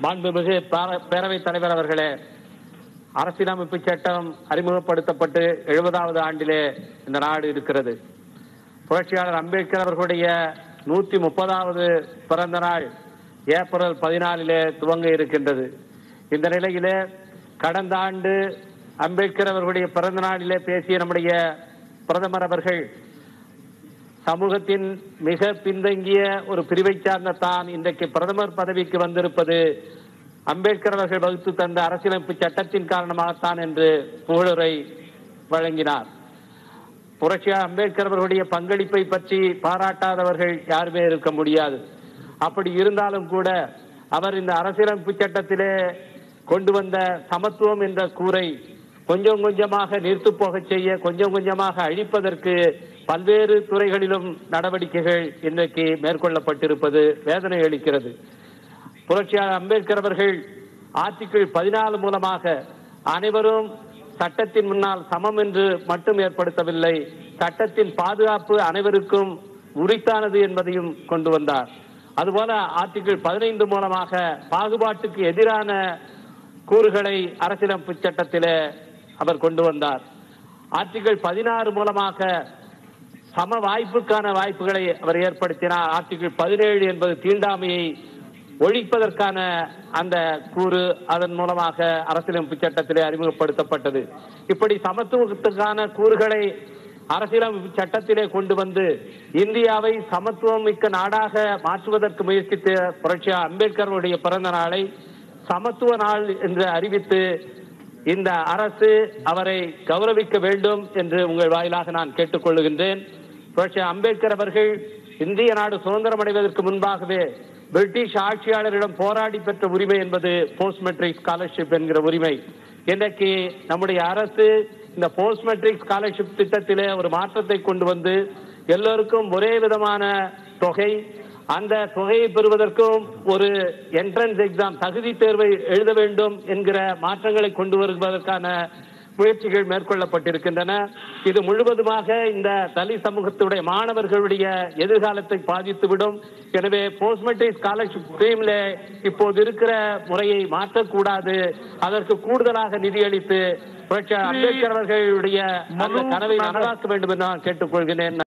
மாண்புமிகு பார- பேரவைத் தலைவர் அவர்களே அரசியலமைப்பு சட்டம் அறிமுகப்படுத்தப்பட்டு எழுபதாவது ஆண்டிலே இந்த நாடு இருக்கிறது புரட்சியாளர் அம்பேத்கர் அவர்களுடைய நூத்தி முப்பதாவது பிறந்த நாள் ஏப்ரல் பதினாலிலே துவங்க இருக்கின்றது இந்த நிலையிலே கடந்த ஆண்டு அம்பேத்கர் அவர்களுடைய பிறந்த நாளிலே பேசிய நம்முடைய பிரதமர் அவர்கள் சமூகத்தின் மிக பின்தங்கிய ஒரு பிரிவை சார்ந்த தான் இன்றைக்கு பிரதமர் பதவிக்கு வந்திருப்பது அம்பேத்கர் அவர்கள் வகுத்து தந்த அரசியலமைப்பு சட்டத்தின் காரணமாகத்தான் என்று புகழுரை வழங்கினார் புரட்சியார் அம்பேத்கர் அவர்களுடைய பங்களிப்பை பற்றி பாராட்டாதவர்கள் யாருமே இருக்க முடியாது அப்படி இருந்தாலும் கூட அவர் இந்த அரசியலமைப்பு சட்டத்திலே கொண்டு வந்த சமத்துவம் என்ற கூரை கொஞ்சம் கொஞ்சமாக நீர்த்து போகச் செய்ய கொஞ்சம் கொஞ்சமாக அழிப்பதற்கு பல்வேறு துறைகளிலும் நடவடிக்கைகள் இன்றைக்கு மேற்கொள்ளப்பட்டிருப்பது வேதனை அளிக்கிறது புரட்சியாளர் அம்பேத்கர் அவர்கள் ஆர்டிகிள் பதினாலு மூலமாக அனைவரும் சட்டத்தின் முன்னால் சமம் என்று மட்டும் ஏற்படுத்தவில்லை சட்டத்தின் பாதுகாப்பு அனைவருக்கும் உரித்தானது என்பதையும் கொண்டு வந்தார் அதுபோல ஆர்டிகிள் பதினைந்து மூலமாக பாகுபாட்டுக்கு எதிரான கூறுகளை அரசியலமைப்பு சட்டத்திலே அவர் கொண்டு வந்தார் ஆர்டிகிள் பதினாறு மூலமாக சம வாய்ப்புக்கான வாய்ப்புகளை அவர் ஏற்படுத்தினார் ஆர்டிகிள் பதினேழு என்பது தீண்டாமையை ஒழிப்பதற்கான அந்த கூறு அதன் மூலமாக அரசியலமைப்பு சட்டத்திலே அறிமுகப்படுத்தப்பட்டது இப்படி சமத்துவத்துக்கான கூறுகளை அரசியலமைப்பு சட்டத்திலே கொண்டு வந்து இந்தியாவை சமத்துவம் மிக்க நாடாக மாற்றுவதற்கு முயற்சித்த புரட்சி அம்பேத்கருடைய பிறந்த நாளை சமத்துவ நாள் என்று அறிவித்து இந்த அரசு அவரை கௌரவிக்க வேண்டும் என்று உங்கள் வாயிலாக நான் கேட்டுக்கொள்ளுகின்றேன் புரட்சி அம்பேத்கர் அவர்கள் இந்திய நாடு சுதந்திரம் அடைவதற்கு முன்பாகவே பிரிட்டிஷ் ஆட்சியாளரிடம் போராடி பெற்ற உரிமை என்பது போஸ்ட் மெட்ரிக் ஸ்காலர்ஷிப் என்கிற உரிமை இன்றைக்கு நம்முடைய அரசு இந்த போஸ்ட் மெட்ரிக் ஸ்காலர்ஷிப் திட்டத்திலே ஒரு மாற்றத்தை கொண்டு வந்து எல்லோருக்கும் ஒரே விதமான தொகை அந்த தொகையை பெறுவதற்கும் ஒரு என்ட்ரன்ஸ் எக்ஸாம் தகுதி தேர்வை எழுத வேண்டும் என்கிற மாற்றங்களை கொண்டு வருவதற்கான முயற்சிகள் மேற்கொள்ளப்பட்டிருக்கின்றன இது முழுவதுமாக இந்த தலித் சமூகத்துடைய மாணவர்களுடைய எதிர்காலத்தை பாதித்துவிடும் எனவே போஸ்ட் மெட்ரிக் ஸ்காலர்ஷிப் ஸ்கீம்ல இப்போது இருக்கிற முறையை மாற்றக்கூடாது அதற்கு கூடுதலாக நிதியளித்து புரட்சி அம்பேத்கர் அவர்களுடைய அந்த கனவை நனவாக்க வேண்டும் என்று நான் கேட்டுக்கொள்கிறேன்